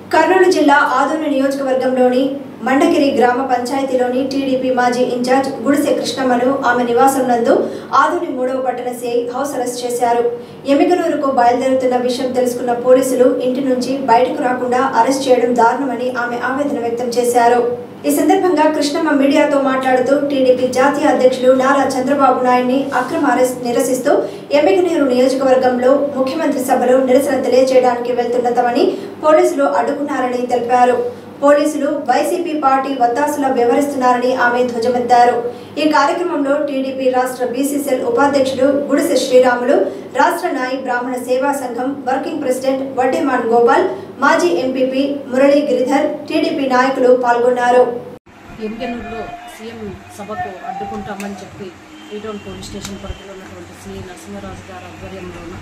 కర్నూలు జిల్లా ఆదోని నియోజకవర్గంలోని మండగిరి గ్రామ పంచాయతీలోని టీడీపీ మాజీ ఇన్ఛార్జ్ గుడిసె కృష్ణమ్మను ఆమె నివాసం నందు ఆదోని మూడవ పట్టణ సిఐ హౌస్ అరెస్ట్ చేశారు ఎమిగనూరుకు బయలుదేరుతున్న విషయం తెలుసుకున్న పోలీసులు ఇంటి నుంచి బయటకు రాకుండా అరెస్ట్ చేయడం దారుణమని ఆమె ఆవేదన వ్యక్తం చేశారు ఈ సందర్భంగా కృష్ణమ్మ మీడియాతో మాట్లాడుతూ టీడీపీ జాతీయ అధ్యక్షులు నారా చంద్రబాబు నాయుడిని అక్రమ అరెస్ట్ నిరసిస్తూ ఎమ్మిగనూరు నియోజకవర్గంలో ముఖ్యమంత్రి సభలో నిరసన తెలియజేయడానికి వెళ్తున్నతమని పోలీసులు అడ్డుకున్నారని తెలిపారు పోలీసులు వైసీపీ పార్టీ వత్తాసులా వ్యవహరిస్తున్నారని ఆమె ధ్వజమెత్తారు ఈ కార్యక్రమంలో టీడీపీ రాష్ట్ర బీసీసీఎల్ ఉపాధ్యక్షుడు గుడిసె శ్రీరాములు రాష్ట్ర నాయి బ్రాహ్మణ సేవా సంఘం వర్కింగ్ ప్రెసిడెంట్ వడ్డేమాన్ గోపాల్ మాజీ ఎంపీపీ మురళీ గిరిధర్ టీడీపీ నాయకులు పాల్గొన్నారు ఎంకెనూరులో సీఎం సభకు అడ్డుకుంటామని చెప్పి ఈటోన్ పోలీస్ స్టేషన్ పరిధిలో ఉన్నటువంటి సిఐ నరసింహరాజు గారి ఆధ్వర్యంలోన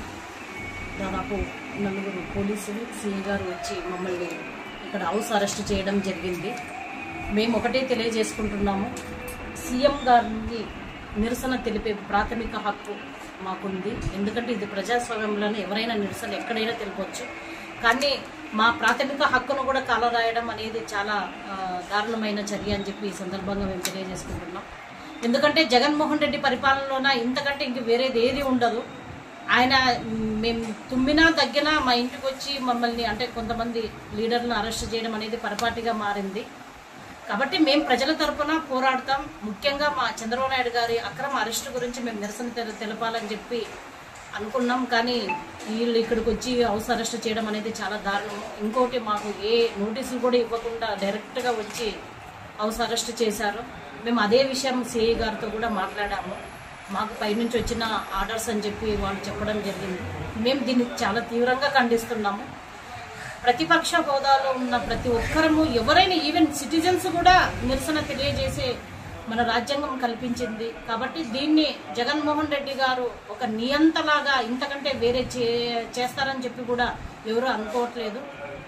దాదాపు నలుగురు పోలీసులు సిఐ గారు వచ్చి మమ్మల్ని ఇక్కడ హౌస్ అరెస్ట్ చేయడం జరిగింది మేము ఒకటే తెలియజేసుకుంటున్నాము సీఎం గారికి నిరసన తెలిపే ప్రాథమిక హక్కు మాకుంది ఎందుకంటే ఇది ప్రజాస్వామ్యంలోనే ఎవరైనా నిరసన ఎక్కడైనా తెలిపవచ్చు కానీ మా ప్రాథమిక హక్కును కూడా కాలరాయడం అనేది చాలా ఆ, దారుణమైన చర్య అని చెప్పి ఈ సందర్భంగా మేము తెలియజేసుకుంటున్నాం ఎందుకంటే జగన్మోహన్ రెడ్డి పరిపాలనలోన ఇంతకంటే ఇంక వేరేది ఏది ఉండదు ఆయన మ్, మేము తుమ్మినా తగ్గినా మా ఇంటికి వచ్చి మమ్మల్ని అంటే కొంతమంది లీడర్లను అరెస్ట్ చేయడం అనేది పరిపాటిగా మారింది కాబట్టి మేము ప్రజల తరపున పోరాడతాం ముఖ్యంగా మా చంద్రబాబు నాయుడు గారి అక్రమ అరెస్టు గురించి మేము నిరసన తెల- తెలపాలని చెప్పి అనుకున్నాం కానీ వీళ్ళు ఇక్కడికి వచ్చి హౌస్ అరెస్ట్ చేయడం అనేది చాలా దారుణం ఇంకోటి మాకు ఏ నోటీసులు కూడా ఇవ్వకుండా డైరెక్ట్గా వచ్చి హౌస్ అరెస్ట్ చేశారు మేము అదే విషయం సిఐ గారితో కూడా మాట్లాడాము మాకు పైనుంచి వచ్చిన ఆర్డర్స్ అని చెప్పి వాళ్ళు చెప్పడం జరిగింది మేము దీన్ని చాలా తీవ్రంగా ఖండిస్తున్నాము ప్రతిపక్ష హోదాలో ఉన్న ప్రతి ఒక్కరము ఎవరైనా ఈవెన్ సిటిజన్స్ కూడా నిరసన తెలియజేసే మన రాజ్యాంగం కల్పించింది కాబట్టి దీన్ని జగన్మోహన్ రెడ్డి గారు ఒక నియంతలాగా ఇంతకంటే వేరే చే- చేస్తారని చెప్పి కూడా ఎవరు అనుకోవట్లేదు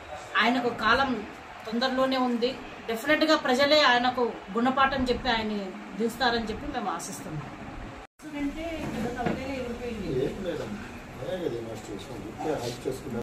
ఆయనకు కాలం తొందరలోనే ఉంది డెఫినెట్గా ప్రజలే ఆయనకు గుణపాఠం చెప్పి ఆయన్ని దిస్తారని చెప్పి మేము ఆశిస్తున్నాం ఏం లేదమ్మా అదే కదా ఈ నష్టం హెల్ప్ చేసుకున్నారు